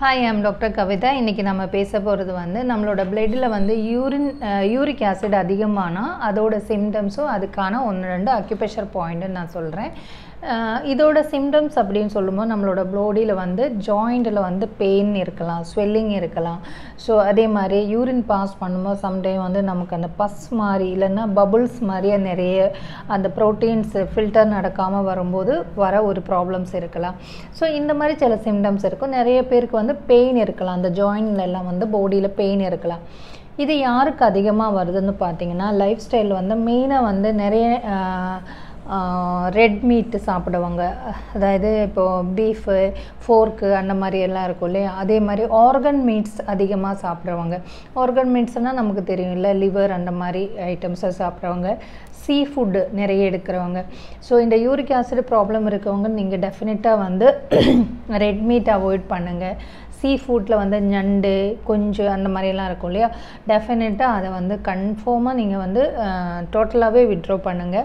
hi I'm doctor Kavitha இன்றைக்கி நம்ம பேச போகிறது வந்து நம்மளோட பிளட்டில் வந்து யூரின் யூரிக் ஆசிட் அதிகமானால் அதோட சிம்டம்ஸும் அதுக்கான ஒன்று ரெண்டு அக்யூபேஷர் பாயிண்ட்டுன்னு நான் சொல்கிறேன் இதோட சிம்டம்ஸ் அப்படின்னு சொல்லும்போது நம்மளோட பாடியில் வந்து ஜாயிண்டில் வந்து பெயின் இருக்கலாம் ஸ்வெல்லிங் இருக்கலாம் ஸோ அதே மாதிரி யூரின் பாஸ் பண்ணும்போது சம்டைம் வந்து நமக்கு அந்த பஸ் மாதிரி இல்லைன்னா பபுள்ஸ் மாதிரியே நிறைய அந்த ப்ரோட்டீன்ஸ் ஃபில்டர் நடக்காமல் வரும்போது வர ஒரு ப்ராப்ளம்ஸ் இருக்கலாம் ஸோ இந்த மாதிரி சில சிம்டம்ஸ் இருக்கும் நிறைய பேருக்கு வந்து பெயின் இருக்கலாம் அந்த ஜாயின்ல எல்லாம் வந்து பாடியில் பெயின் இருக்கலாம் இது யாருக்கு அதிகமாக வருதுன்னு பார்த்தீங்கன்னா லைஃப் ஸ்டைல் வந்து மெயினாக வந்து நிறைய ரெட் மீட்டு சாப்பிடுவாங்க அதாவது இப்போது பீஃபு ஃபோர்க்கு அந்த மாதிரி எல்லாம் இருக்கும் இல்லையா அதே மாதிரி ஆர்கன் மீட்ஸ் அதிகமாக சாப்பிடுவாங்க ஆர்கன் மீட்ஸ்னால் நமக்கு தெரியும் இல்லை லிவர் அந்த மாதிரி ஐட்டம்ஸை சாப்பிட்றவங்க சீ ஃபுட்டு நிறைய எடுக்கிறவங்க ஸோ இந்த யூரிக் ஆசிட் ப்ராப்ளம் இருக்கவங்க நீங்கள் டெஃபினட்டாக வந்து ரெட் மீட் அவாய்ட் பண்ணுங்கள் சீ ஃபுட்டில் வந்து நண்டு கொஞ்சு அந்த மாதிரிலாம் இருக்கும் இல்லையா டெஃபினட்டாக அதை வந்து கன்ஃபார்மாக நீங்கள் வந்து டோட்டலாகவே விட்ரோ பண்ணுங்கள்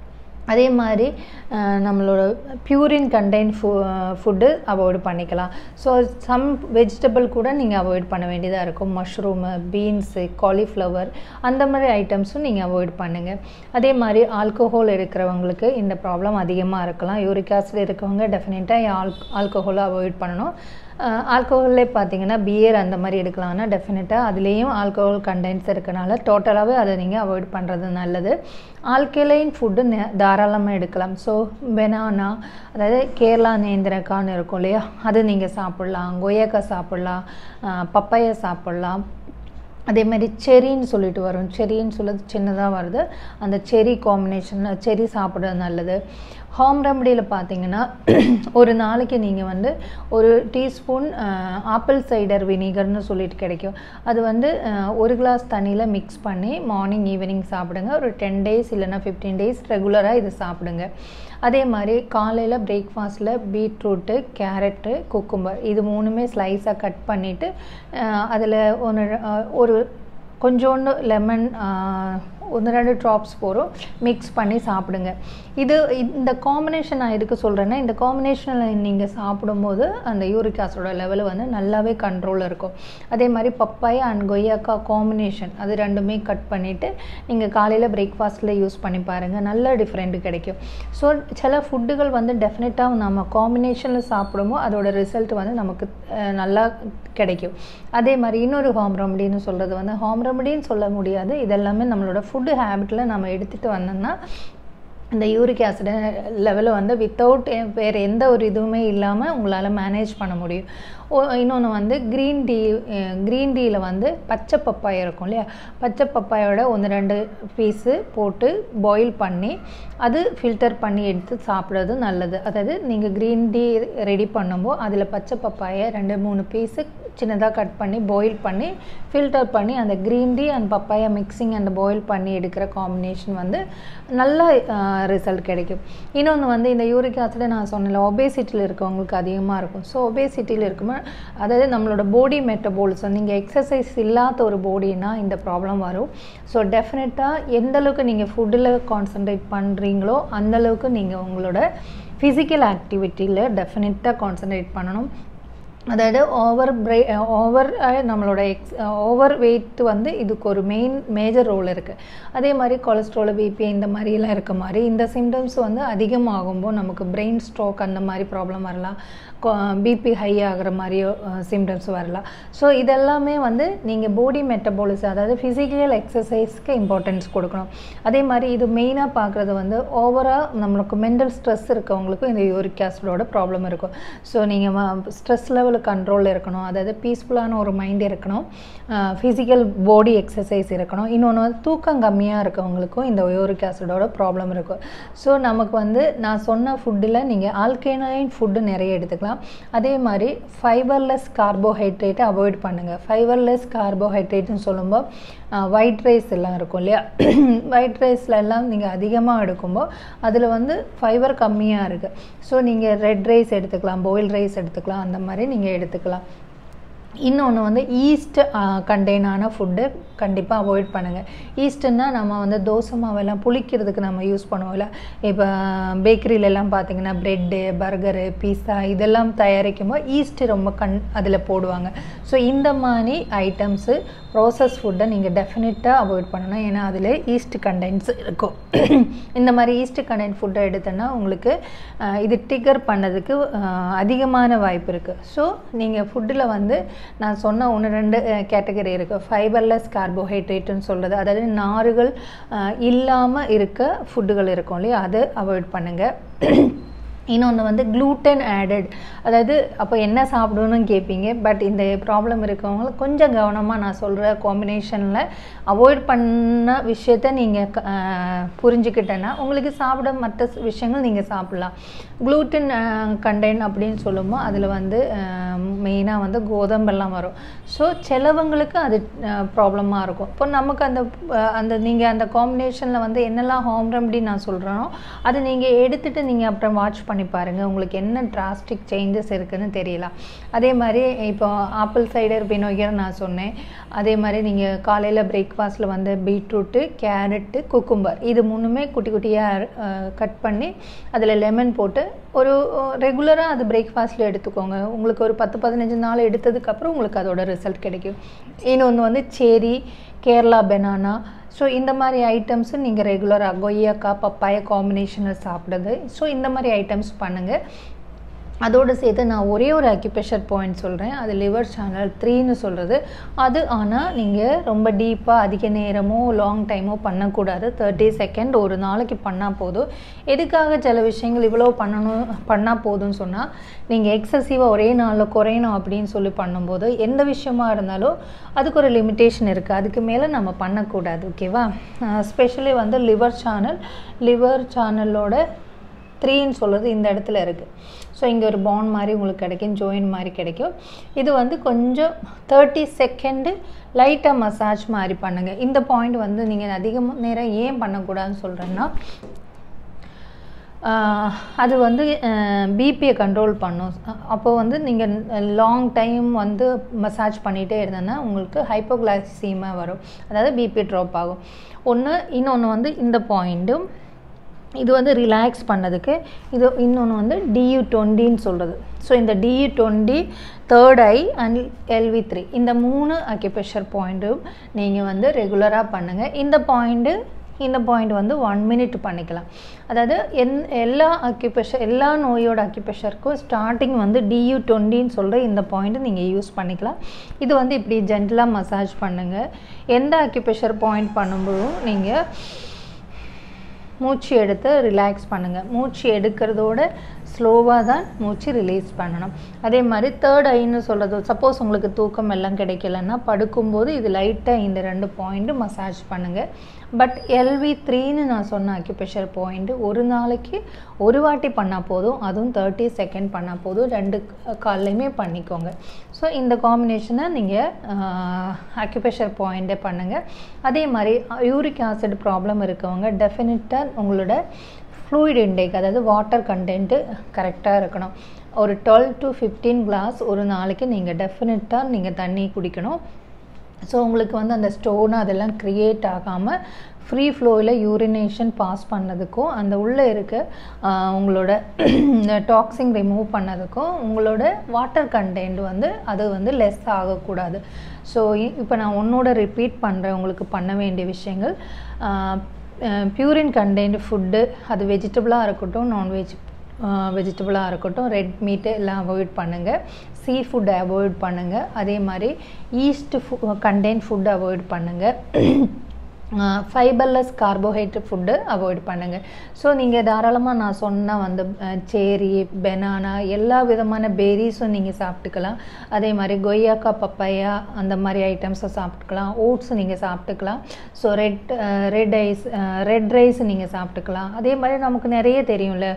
அதே மாதிரி நம்மளோட பியூரின் கண்டெயின் ஃபு ஃபுட்டு அவாய்ட் பண்ணிக்கலாம் ஸோ சம் வெஜிடபிள் கூட நீங்கள் அவாய்ட் பண்ண வேண்டியதாக இருக்கும் மஷ்ரூமு பீன்ஸு காலிஃப்ளவர் அந்த மாதிரி ஐட்டம்ஸும் நீங்கள் அவாய்ட் பண்ணுங்கள் அதே மாதிரி ஆல்கோஹால் இருக்கிறவங்களுக்கு இந்த ப்ராப்ளம் அதிகமாக இருக்கலாம் யூரிக் ஆசிட் இருக்கவங்க டெஃபினட்டாக ஆல் ஆல்கோஹாலை அவாய்ட் பண்ணணும் ஆல்கோஹோல்லே பார்த்தீங்கன்னா பியர் அந்த மாதிரி எடுக்கலாம்னா டெஃபினட்டாக அதுலேயும் ஆல்கோஹால் கண்டென்ட்ஸ் இருக்கனால டோட்டலாகவே அதை நீங்கள் அவாய்ட் பண்ணுறது நல்லது ஆல்கலைன் ஃபுட்டு தாராளமாக எடுக்கலாம் ஸோ பெனானா அதாவது கேரளா நேந்திரக்கான்னு இருக்கும் இல்லையா அது நீங்கள் சாப்பிட்லாம் கொய்யாக்காய் சாப்பிட்லாம் பப்பாயை சாப்பிட்லாம் அதே மாதிரி செரின்னு சொல்லிட்டு வரும் செரின்னு சொல்லிட்டு சின்னதாக வருது அந்த செரி காம்பினேஷன் செரி சாப்பிட்றது நல்லது ஹோம் ரெமடியில் பார்த்தீங்கன்னா ஒரு நாளைக்கு நீங்கள் வந்து ஒரு டீஸ்பூன் ஆப்பிள் சைடர் வினிகர்னு சொல்லிட்டு கிடைக்கும் அது வந்து ஒரு கிளாஸ் தண்ணியில் மிக்ஸ் பண்ணி மார்னிங் ஈவினிங் சாப்பிடுங்க ஒரு டென் டேஸ் இல்லைன்னா ஃபிஃப்டீன் டேஸ் ரெகுலராக இது சாப்பிடுங்க அதே மாதிரி காலையில் பிரேக்ஃபாஸ்ட்டில் பீட்ரூட்டு கேரட்டு குக்கும்பர் இது மூணுமே ஸ்லைஸாக கட் பண்ணிவிட்டு அதில் ஒன்று ஒரு கொஞ்சோண்டு லெமன் ஒன்று ரெண்டு ட்ராப்ஸ் போகிறோம் மிக்ஸ் பண்ணி சாப்பிடுங்க இது இந்த காம்பினேஷன் நான் எதுக்கு சொல்கிறேன்னா இந்த காம்பினேஷனில் நீங்கள் சாப்பிடும்போது அந்த யூரிக் ஆசிடோட லெவல் வந்து நல்லாவே கண்ட்ரோலில் இருக்கும் அதே மாதிரி பப்பாய் அண்ட் கொய்யாக்கா காம்பினேஷன் அது ரெண்டுமே கட் பண்ணிவிட்டு நீங்கள் காலையில் பிரேக்ஃபாஸ்ட்டில் யூஸ் பண்ணி பாருங்கள் நல்ல டிஃப்ரெண்ட் கிடைக்கும் ஸோ சில ஃபுட்டுகள் வந்து டெஃபினட்டாக நம்ம காம்பினேஷனில் சாப்பிடும்போது அதோட ரிசல்ட் வந்து நமக்கு நல்லா கிடைக்கும் அதே மாதிரி இன்னொரு ஹோம் ரெமடின்னு சொல்கிறது வந்து ஹோம் ரெமடின்னு சொல்ல முடியாது இதெல்லாமே நம்மளோட ஃபுட்டு ஹேபிட்டில் நம்ம எடுத்துகிட்டு வந்தோம்னா இந்த யூரிக் ஆசிட் லெவலை வந்து வித்தவுட் வேறு எந்த ஒரு இதுவுமே இல்லாமல் உங்களால் மேனேஜ் பண்ண முடியும் இன்னொன்று வந்து க்ரீன் டீ க்ரீன் டீயில் வந்து பச்சை பப்பாய் இருக்கும் இல்லையா பச்சை பப்பாயோட ஒன்று ரெண்டு பீஸு போட்டு பாயில் பண்ணி அது ஃபில்டர் பண்ணி எடுத்து சாப்பிட்றது நல்லது அதாவது நீங்கள் க்ரீன் டீ ரெடி பண்ணும்போது அதில் பச்சை பப்பாயை ரெண்டு மூணு பீஸு சின்னதாக கட் பண்ணி பாயில் பண்ணி ஃபில்டர் பண்ணி அந்த green tea and papaya mixing and boil பண்ணி எடுக்கிற காம்பினேஷன் வந்து நல்ல ரிசல்ட் கிடைக்கும் இன்னொன்று வந்து இந்த யூரிக் ஆசிட் நான் சொன்னல ஒபேசிட்டியில் இருக்கவங்களுக்கு அதிகமாக இருக்கும் ஸோ ஒபேசிட்டியில் இருக்கும்போது அதாவது நம்மளோட பாடி மெட்டபாலிசம் நீங்கள் எக்ஸசைஸ் இல்லாத ஒரு பாடினா இந்த ப்ராப்ளம் வரும் ஸோ டெஃபினட்டாக எந்த அளவுக்கு நீங்கள் ஃபுட்டில் கான்சன்ட்ரேட் பண்ணுறீங்களோ அந்தளவுக்கு நீங்கள் உங்களோட ஃபிசிக்கல் ஆக்டிவிட்டியில் டெஃபினட்டாக கான்சன்ட்ரேட் பண்ணணும் அதாவது ஓவர் பிரே ஓவர் நம்மளோட எக்ஸ் ஓவர் வெயிட் வந்து இதுக்கு ஒரு மெயின் மேஜர் ரோல் இருக்குது அதே மாதிரி கொலஸ்ட்ரால் பிபி இந்த மாதிரிலாம் இருக்க மாதிரி இந்த சிம்டம்ஸ் வந்து அதிகமாகும்போது நமக்கு பிரெயின் ஸ்ட்ரோக் அந்த மாதிரி ப்ராப்ளம் வரலாம் பிபி ஹை ஆகிற மாதிரியோ சிம்டம்ஸ் வரலாம் ஸோ இதெல்லாமே வந்து நீங்கள் பாடி மெட்டபாலிசம் அதாவது ஃபிசிக்கல் எக்ஸசைஸ்க்கு இம்பார்ட்டன்ஸ் கொடுக்கணும் அதே மாதிரி இது மெயினாக பார்க்குறது வந்து ஓவராக நம்மளுக்கு மென்டல் ஸ்ட்ரெஸ் இருக்கவங்களுக்கும் இந்த யூரிக் ஆசிடோட ப்ராப்ளம் இருக்கும் ஸோ நீங்கள் ஸ்ட்ரெஸ் லெவல் கண்ட்ரோலில் இருக்கணும் அதாவது பீஸ்ஃபுல்லான ஒரு மைண்ட் இருக்கணும் ஃபிசிக்கல் பாடி எக்ஸசைஸ் இருக்கணும் இன்னொன்று தூக்கம் கம்மியாக இருக்கவங்களுக்கும் இந்த யூரிக் ஆசிடோட ப்ராப்ளம் இருக்கும் ஸோ நமக்கு வந்து நான் சொன்ன ஃபுட்டில் நீங்கள் ஆல்கேனைன் ஃபுட்டு நிறைய எடுத்துக்கலாம் அதே மாதிரி ஃபைபர்லெஸ் கார்போஹைட்ரேட்டை அவாய்ட் பண்ணுங்கள் ஃபைபர்லெஸ் கார்போஹைட்ரேட்னு சொல்லும்போது ஒயிட் ரைஸ் எல்லாம் இருக்கும் இல்லையா ஒயிட் ரைஸில் எல்லாம் நீங்கள் அதிகமாக எடுக்கும்போது அதில் வந்து ஃபைபர் கம்மியாக இருக்குது ஸோ நீங்கள் ரெட் ரைஸ் எடுத்துக்கலாம் பாயில் ரைஸ் எடுத்துக்கலாம் அந்த மாதிரி நீங்கள் எடுத்துக்கலாம் இன்னொன்று வந்து ஈஸ்ட் கண்டெய்னான ஃபுட்டு கண்டிப்பாக அவாய்ட் பண்ணுங்கள் ஈஸ்ட்டுன்னா நம்ம வந்து தோசை மாவெல்லாம் புளிக்கிறதுக்கு நம்ம யூஸ் பண்ணுவோம்ல இப்போ பேக்கரியிலலாம் பார்த்தீங்கன்னா ப்ரெட்டு பர்கரு பீஸா இதெல்லாம் தயாரிக்கும் போது ஈஸ்ட்டு ரொம்ப கண் அதில் போடுவாங்க ஸோ இந்த மாதிரி ஐட்டம்ஸு ப்ராசஸ் ஃபுட்டை நீங்கள் டெஃபினட்டாக அவாய்ட் பண்ணணும் ஏன்னா அதில் ஈஸ்ட் கண்டென்ட்ஸ் இருக்கும் இந்த மாதிரி ஈஸ்ட் கண்டென்ட் ஃபுட்டை எடுத்தோன்னா உங்களுக்கு இது டிகர் பண்ணதுக்கு அதிகமான வாய்ப்பு இருக்குது ஸோ நீங்கள் ஃபுட்டில் வந்து நான் சொன்ன ஒன்று ரெண்டு கேட்டகரி இருக்குது ஃபைபர்லெஸ் கார்போஹைட்ரேட்டுன்னு சொல்கிறது அதாவது நாறுகள் இல்லாமல் இருக்க ஃபுட்டுகள் இருக்கும் இல்லையா அதை அவாய்ட் பண்ணுங்கள் இன்னொன்று வந்து க்ளூட்டன் ஆடட் அதாவது அப்போ என்ன சாப்பிடணும்னு கேட்பீங்க பட் இந்த ப்ராப்ளம் இருக்கவங்க கொஞ்சம் கவனமாக நான் சொல்கிற காம்பினேஷனில் அவாய்ட் பண்ண விஷயத்த நீங்கள் புரிஞ்சுக்கிட்டேன்னா உங்களுக்கு சாப்பிட மற்ற விஷயங்கள் நீங்கள் சாப்பிட்லாம் க்ளூட்டன் கண்டெயின் அப்படின்னு சொல்லும்போது அதில் வந்து மெயினாக வந்து கோதம்பெல்லாம் வரும் ஸோ சிலவங்களுக்கு அது ப்ராப்ளமாக இருக்கும் இப்போ நமக்கு அந்த அந்த நீங்கள் அந்த காம்பினேஷனில் வந்து என்னெல்லாம் ஹோம் ரெமடி நான் சொல்கிறேனோ அது நீங்கள் எடுத்துகிட்டு நீங்கள் அப்புறம் வாட்ச் பண்ணி பாருங்கள் உங்களுக்கு என்ன டிராஸ்டிக் சேஞ்சஸ் இருக்குதுன்னு தெரியலாம் அதே மாதிரி இப்போ ஆப்பிள் சைடர் வினோகர் நான் சொன்னேன் அதே மாதிரி நீங்கள் காலையில் பிரேக்ஃபாஸ்ட்டில் வந்து பீட்ரூட்டு கேரட்டு குக்கும்பர் இது மூணுமே குட்டி குட்டியாக கட் பண்ணி அதில் லெமன் போட்டு ஒரு ரெகுலராக அது பிரேக்ஃபாஸ்ட்டில் எடுத்துக்கோங்க உங்களுக்கு ஒரு பத்து பதினஞ்சு நாள் எடுத்ததுக்கப்புறம் உங்களுக்கு அதோட ரிசல்ட் கிடைக்கும் இன்னொன்று வந்து சேரி கேரளா பெனானா ஸோ இந்த மாதிரி ஐட்டம்ஸு நீங்கள் ரெகுலராக கொய்யாக்காய் பப்பாய காம்பினேஷனில் சாப்பிடுது ஸோ இந்த மாதிரி ஐட்டம்ஸ் பண்ணுங்கள் அதோடு சேர்த்து நான் ஒரே ஒரு அக்யூப்ரெஷர் பாயிண்ட் சொல்கிறேன் அது லிவர் சேனல் த்ரீன்னு சொல்கிறது அது ஆனால் நீங்கள் ரொம்ப டீப்பாக அதிக நேரமோ லாங் டைமோ பண்ணக்கூடாது தேர்ட்டி செகண்ட் ஒரு நாளைக்கு பண்ணால் போதும் எதுக்காக சில விஷயங்கள் இவ்வளோ பண்ணணும் பண்ணால் போதும்னு சொன்னால் நீங்கள் எக்ஸசிவாக ஒரே நாளில் குறையணும் அப்படின்னு சொல்லி பண்ணும்போது எந்த விஷயமா இருந்தாலும் அதுக்கு ஒரு லிமிட்டேஷன் இருக்குது அதுக்கு மேலே நம்ம பண்ணக்கூடாது ஓகேவா ஸ்பெஷலி வந்து லிவர் சேனல் லிவர் சேனலோட த்ரீன்னு சொல்கிறது இந்த இடத்துல இருக்குது ஸோ இங்கே ஒரு பாண்ட் மாதிரி உங்களுக்கு கிடைக்கும் ஜாயின் மாதிரி கிடைக்கும் இது வந்து கொஞ்சம் தேர்ட்டி செகண்டு லைட்டாக மசாஜ் மாதிரி பண்ணுங்கள் இந்த பாயிண்ட் வந்து நீங்கள் அதிகமாக நேரம் ஏன் பண்ணக்கூடாதுன்னு சொல்கிறேன்னா அது வந்து பிபியை கண்ட்ரோல் பண்ணும் அப்போ வந்து நீங்கள் லாங் டைம் வந்து மசாஜ் பண்ணிகிட்டே இருந்தேன்னா உங்களுக்கு ஹைப்போகிளாசிமா வரும் அதாவது பிபி ட்ராப் ஆகும் ஒன்று இன்னொன்று வந்து இந்த பாயிண்ட்டும் இது வந்து ரிலாக்ஸ் பண்ணதுக்கு இது இன்னொன்று வந்து டியூ டுவெண்ட்டின்னு சொல்கிறது ஸோ இந்த டியூ twenty third eye and LV three இந்த மூணு அக்யூப்ரெஷர் பாயிண்ட்டும் நீங்கள் வந்து ரெகுலராக பண்ணுங்கள் இந்த பாயிண்ட்டு இந்த பாயிண்ட் வந்து ஒன் மினிட் பண்ணிக்கலாம் அதாவது என் எல்லா அக்யூப்ரெஷர் எல்லா நோயோட அக்யூப்ரெஷருக்கும் ஸ்டார்டிங் வந்து டியூ டுவெண்ட்டின்னு சொல்கிற இந்த பாயிண்ட்டு நீங்கள் யூஸ் பண்ணிக்கலாம் இது வந்து இப்படி ஜென்டலாக மசாஜ் பண்ணுங்கள் எந்த அக்யூப்ரெஷர் பாயிண்ட் பண்ணும்போதும் நீங்கள் மூச்சு எடுத்து ரிலாக்ஸ் பண்ணுங்கள் மூச்சு எடுக்கிறதோட ஸ்லோவாக தான் மூச்சு ரிலீஸ் பண்ணணும் அதே மாதிரி தேர்ட் ஐன்னு சொல்கிறது சப்போஸ் உங்களுக்கு தூக்கம் எல்லாம் கிடைக்கலன்னா படுக்கும்போது இது லைட்டாக இந்த ரெண்டு பாயிண்ட்டு மசாஜ் பண்ணுங்கள் பட் எல்வி த்ரீன்னு நான் சொன்ன அக்யூப்ரெஷர் பாயிண்ட்டு ஒரு நாளைக்கு ஒரு வாட்டி பண்ணால் போதும் அதுவும் தேர்ட்டி செகண்ட் பண்ணால் போதும் ரெண்டு கால்லையுமே பண்ணிக்கோங்க ஸோ இந்த காம்பினேஷனை நீங்கள் அக்யூப்ரெஷர் பாயிண்ட்டே பண்ணுங்கள் அதே மாதிரி யூரிக் ஆசிட் ப்ராப்ளம் இருக்கவங்க டெஃபினட்டாக உங்களோட ஃப்ளூயிட் இன்டேக் அதாவது வாட்டர் கண்டென்ட்டு கரெக்டாக இருக்கணும் ஒரு டுவெல் டு ஃபிஃப்டீன் கிளாஸ் ஒரு நாளைக்கு நீங்கள் டெஃபினட்டாக நீங்கள் தண்ணி குடிக்கணும் ஸோ உங்களுக்கு வந்து அந்த ஸ்டோன் அதெல்லாம் க்ரியேட் ஆகாமல் ஃப்ரீ ஃப்ளோவில் யூரினேஷன் பாஸ் பண்ணதுக்கும் அந்த உள்ளே இருக்க உங்களோட டாக்ஸிங் ரிமூவ் பண்ணதுக்கும் உங்களோட வாட்டர் கண்டென்ட் வந்து அது வந்து லெஸ் ஆகக்கூடாது ஸோ இப்போ நான் ஒன்னோட ரிப்பீட் பண்ணுறேன் உங்களுக்கு பண்ண வேண்டிய விஷயங்கள் பியூரின் கண்டென்ட் ஃபுட்டு அது வெஜிடபிளாக இருக்கட்டும் நான்வெஜ் வெஜிடபிளாக இருக்கட்டும் ரெட் மீட்டு எல்லாம் அவாய்ட் பண்ணுங்கள் சீ ஃபுட்டை அவாய்ட் பண்ணுங்கள் அதே மாதிரி ஈஸ்ட் ஃபு கண்டென்ட் ஃபுட்டு அவாய்ட் பண்ணுங்கள் ஃபைபர்லெஸ் கார்போஹைட்ரேட் ஃபுட்டு அவாய்ட் பண்ணுங்கள் ஸோ நீங்கள் தாராளமாக நான் சொன்ன வந்து சேரி பெனானா எல்லா விதமான பெரிஸும் நீங்கள் சாப்பிட்டுக்கலாம் அதே மாதிரி கொய்யாக்கா பப்பாயா அந்த மாதிரி ஐட்டம்ஸை சாப்பிட்டுக்கலாம் ஓட்ஸ் நீங்கள் சாப்பிட்டுக்கலாம் so red red ice red rice நீங்கள் சாப்பிட்டுக்கலாம் அதே மாதிரி நமக்கு நிறைய தெரியும்ல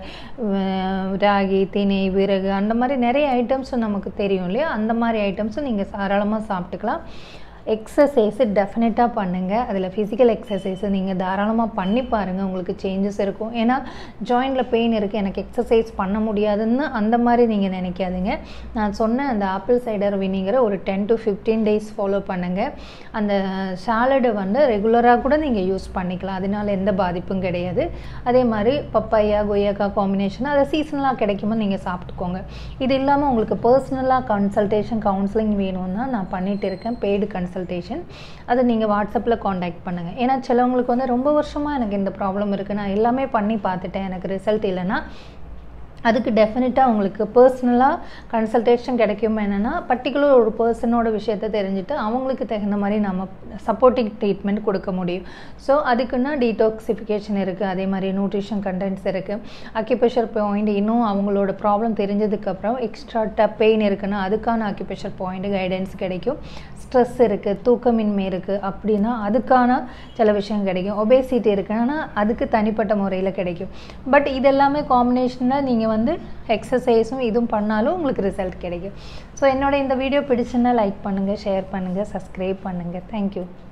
ராகி திணை விறகு அந்த மாதிரி நிறைய ஐட்டம்ஸும் நமக்கு தெரியும் இல்லையா அந்த மாதிரி ஐட்டம்ஸும் நீங்கள் தாராளமாக சாப்பிட்டுக்கலாம் எக்ஸசைஸு டெஃபினட்டாக பண்ணுங்கள் அதில் ஃபிசிக்கல் எக்ஸசைஸு நீங்கள் தாராளமாக பண்ணி பாருங்கள் உங்களுக்கு சேஞ்சஸ் இருக்கும் ஏன்னா ஜாயிண்டில் பெயின் இருக்குது எனக்கு எக்ஸசைஸ் பண்ண முடியாதுன்னு அந்த மாதிரி நீங்கள் நினைக்காதீங்க நான் சொன்ன அந்த ஆப்பிள் சைடர் வினிகரை ஒரு ten to fifteen days follow பண்ணுங்கள் அந்த சாலடை வந்து ரெகுலராக கூட நீங்கள் யூஸ் பண்ணிக்கலாம் அதனால எந்த பாதிப்பும் கிடையாது அதே மாதிரி பப்பாயா கொய்யாக்கா காம்பினேஷன் அதை சீசனலாக கிடைக்கும்போது நீங்கள் சாப்பிட்டுக்கோங்க இது இல்லாமல் உங்களுக்கு பர்சனலாக கன்சல்டேஷன் கவுன்சிலிங் வேணும்னா நான் பண்ணிகிட்டு இருக்கேன் பெய்டு கன்சல்டேஷன் அதை நீங்கள் வாட்ஸ்அப்பில் காண்டாக்ட் பண்ணுங்கள் ஏன்னா சிலவங்களுக்கு வந்து ரொம்ப வருஷமாக எனக்கு இந்த ப்ராப்ளம் இருக்குது நான் எல்லாமே பண்ணி பார்த்துட்டேன் எனக்கு ரிசல்ட் இல்லைன்னா அதுக்கு டெஃபினட்டாக உங்களுக்கு பர்சனலாக கன்சல்டேஷன் கிடைக்கும் என்னென்னா பர்டிகுலர் ஒரு பர்சனோட விஷயத்தை தெரிஞ்சுட்டு அவங்களுக்கு தகுந்த மாதிரி நம்ம சப்போர்ட்டிங் ட்ரீட்மெண்ட் கொடுக்க முடியும் ஸோ அதுக்குன்னா டீடாக்சிஃபிகேஷன் இருக்குது அதே மாதிரி நியூட்ரிஷன் கண்டென்ட்ஸ் இருக்குது அக்யூபேஷர் பாயிண்ட் இன்னும் அவங்களோட ப்ராப்ளம் தெரிஞ்சதுக்கப்புறம் எக்ஸ்ட்ரா ட பெயின் இருக்குன்னா அதுக்கான அக்யூபேஷர் பாயிண்ட் கைடன்ஸ் கிடைக்கும் ஸ்ட்ரெஸ் இருக்குது தூக்கமின்மை இருக்குது அப்படின்னா அதுக்கான சில விஷயம் கிடைக்கும் ஒபேசிட்டி இருக்குன்னா அதுக்கு தனிப்பட்ட முறையில் கிடைக்கும் பட் இதெல்லாமே காம்பினேஷனில் நீங்கள் வந்து எக்ஸசைஸும் இதுவும் பண்ணாலும் உங்களுக்கு ரிசல்ட் கிடைக்கும் ஸோ என்னோட இந்த வீடியோ பிடிச்சுன்னா லைக் பண்ணுங்கள் ஷேர் பண்ணுங்கள் சப்ஸ்கிரைப் பண்ணுங்கள் தேங்க்யூ